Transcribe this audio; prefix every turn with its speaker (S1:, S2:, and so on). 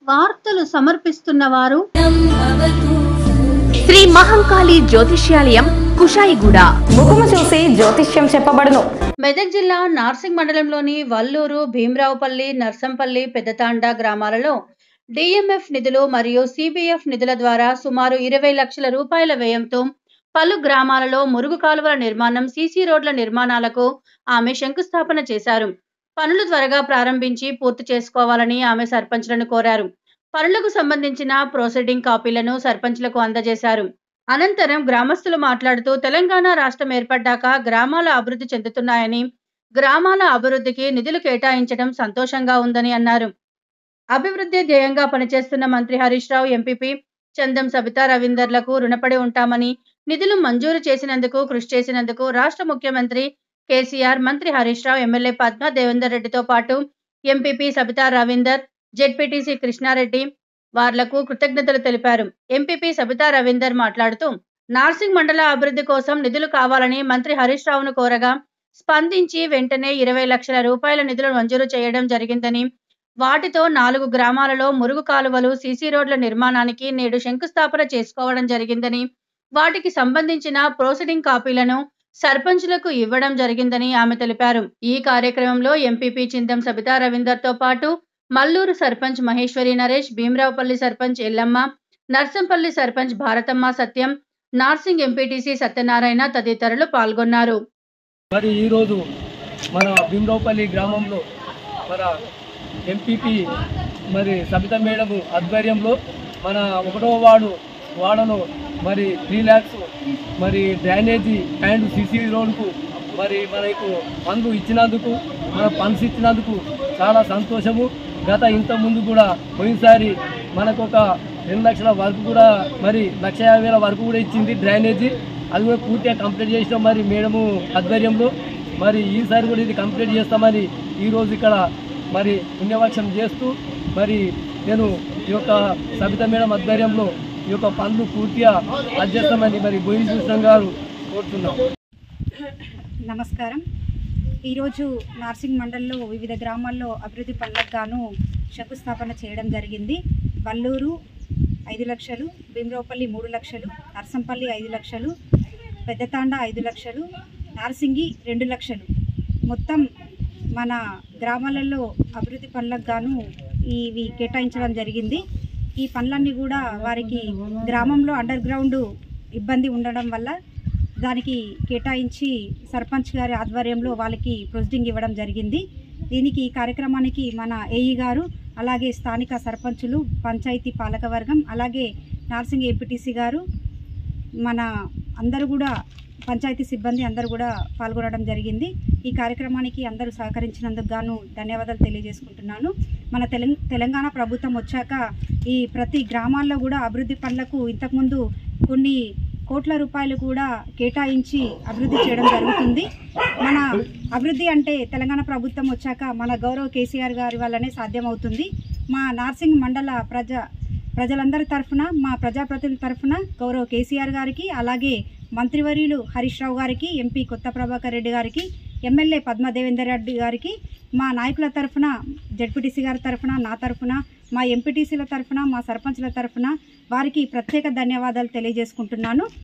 S1: వార్తలు సమర్పిస్తున్న వారు
S2: శ్రీ మహంకాళి జ్యోతిష్యాలయం కుషాయిగూడ
S3: ముఖము చూసి జ్యోతిష్యం చెప్పబడును
S1: మెదక్ జిల్లా నార్సింగ్ మండలంలోని వల్లూరు భీమరావుపల్లి నర్సంపల్లి పెద్దతాండ గ్రామాలలో డిఎంఎఫ్ నిధులు మరియు సిబిఎఫ్ నిధుల ద్వారా సుమారు ఇరవై లక్షల రూపాయల వ్యయంతో పలు గ్రామాలలో మురుగు కాలువల నిర్మాణం సీసీ రోడ్ల నిర్మాణాలకు ఆమె శంకుస్థాపన చేశారు పనులు త్వరగా ప్రారంభించి పూర్తి చేసుకోవాలని ఆమె సర్పంచ్లను కోరారు పనులకు సంబంధించిన ప్రొసీడింగ్ కాపీలను సర్పంచ్లకు అందజేశారు అనంతరం గ్రామస్తులు మాట్లాడుతూ తెలంగాణ రాష్ట్రం ఏర్పడ్డాక గ్రామాల అభివృద్ధి చెందుతున్నాయని గ్రామాల అభివృద్ధికి నిధులు కేటాయించడం సంతోషంగా ఉందని అన్నారు అభివృద్ధి ధ్యేయంగా పనిచేస్తున్న మంత్రి హరీష్ రావు ఎంపీపీ చందం సబితా రవీందర్లకు రుణపడి ఉంటామని నిధులు మంజూరు చేసినందుకు కృషి చేసినందుకు రాష్ట్ర ముఖ్యమంత్రి కేసీఆర్ మంత్రి హరీష్ రావు ఎమ్మెల్యే పద్మా దేవేందర్ రెడ్డితో పాటు ఎంపీపీ సబితా రవీందర్ జెడ్పీటీసీ కృష్ణారెడ్డి వార్లకు కృతజ్ఞతలు తెలిపారు ఎంపీపీ సబితా రవీందర్ మాట్లాడుతూ నార్సింగ్ మండల అభివృద్ధి కోసం నిధులు కావాలని మంత్రి హరీష్ రావును కోరగా స్పందించి వెంటనే ఇరవై లక్షల రూపాయల నిధులు మంజూరు చేయడం జరిగిందని వాటితో నాలుగు గ్రామాలలో మురుగు కాలువలు సీసీ రోడ్ల నిర్మాణానికి నేడు శంకుస్థాపన చేసుకోవడం జరిగిందని వాటికి సంబంధించిన ప్రొసీడింగ్ కాపీలను సర్పంచులకు ఇవ్వడం జరిగిందని ఆమె తెలిపారు ఈ కార్యక్రమంలో ఎంపీపీ చిందం సబితా రవీందర్తో పాటు మల్లూరు సర్పంచ్ మహేశ్వరి నరేష్ భీమరావుపల్లి సర్పంచ్ ఎల్లమ్మ నర్సంపల్లి సర్పంచ్ భారతమ్మ సత్యం నార్సింగ్ ఎంపీటీసీ సత్యనారాయణ తదితరులు పాల్గొన్నారు
S4: మరి ఈరోజు మన భీమరావుపల్లి గ్రామంలో మన ఎంపీపీ మరి సబిత మేడం ఆధ్వర్యంలో మన ఒకటో వార్డు వాడలో మరి త్రీ ల్యాక్స్ మరి డ్రైనేజీ అండ్ సిసి రోడ్కు మరి మనకు పనులు ఇచ్చినందుకు మన ఫండ్స్ ఇచ్చినందుకు చాలా సంతోషము గత ఇంత ముందు కూడా పోయినసారి మనకు ఒక రెండు లక్షల వరకు కూడా మరి లక్ష యాభై వేల వరకు కూడా ఇచ్చింది డ్రైనేజీ అది కూడా పూర్తిగా కంప్లీట్ చేసినాం మరి మేడము ఆధ్వర్యంలో మరి ఈసారి కూడా ఇది కంప్లీట్ చేస్తామని ఈరోజు ఇక్కడ మరి పుణ్యవక్షం చేస్తూ మరి నేను ఈ యొక్క సబిత మేడం ఆధ్వర్యంలో ఈ యొక్క పనులు పూర్తిగా అది చేస్తామని మరి బోయిన కృష్ణ గారు కోరుతున్నాం
S5: నమస్కారం ఈరోజు నార్సింగ్ మండలంలో వివిధ గ్రామాల్లో అభివృద్ధి పనులకు గాను శంకుస్థాపన చేయడం జరిగింది వల్లూరు ఐదు లక్షలు భీమరావుపల్లి మూడు లక్షలు నర్సంపల్లి ఐదు లక్షలు పెద్దతాండ ఐదు లక్షలు నార్సింగి రెండు లక్షలు మొత్తం మన గ్రామాలలో అభివృద్ధి పనులకు గాను ఇవి కేటాయించడం జరిగింది ఈ పనులన్నీ కూడా వారికి గ్రామంలో అండర్ గ్రౌండ్ ఇబ్బంది ఉండడం వల్ల దానికి కేటాయించి సర్పంచ్ గారి ఆధ్వర్యంలో వాళ్ళకి ప్రొసీడింగ్ ఇవ్వడం జరిగింది దీనికి ఈ కార్యక్రమానికి మన ఏఈ గారు అలాగే స్థానిక సర్పంచులు పంచాయతీ పాలకవర్గం అలాగే నార్సింగ్ ఎంపీటీసీ గారు మన అందరూ కూడా పంచాయతీ సిబ్బంది అందరూ కూడా పాల్గొనడం జరిగింది ఈ కార్యక్రమానికి అందరూ సహకరించినందుకు గాను ధన్యవాదాలు తెలియజేసుకుంటున్నాను మన తెలంగ తెలంగాణ ప్రభుత్వం వచ్చాక ఈ ప్రతి గ్రామాల్లో కూడా అభివృద్ధి పనులకు ఇంతకుముందు కొన్ని కోట్ల రూపాయలు కూడా కేటాయించి అభివృద్ధి చేయడం జరుగుతుంది మన అభివృద్ధి అంటే తెలంగాణ ప్రభుత్వం వచ్చాక మన గౌరవ కేసీఆర్ గారి వల్లనే సాధ్యమవుతుంది మా నార్సింగ్ మండల ప్రజ ప్రజలందరి తరఫున మా ప్రజాప్రతినిధుల తరఫున గౌరవ కేసీఆర్ గారికి అలాగే మంత్రివర్యులు హరీష్ రావు గారికి ఎంపీ కొత్త ప్రభాకర్ రెడ్డి గారికి ఎమ్మెల్యే పద్మ దేవేందర్ రెడ్డి గారికి మా నాయకుల తరఫున జడ్పీటీసీ గారి తరఫున నా తరఫున మా ఎంపీటీసీల తరఫున మా సర్పంచ్ల తరఫున వారికి ప్రత్యేక ధన్యవాదాలు తెలియజేసుకుంటున్నాను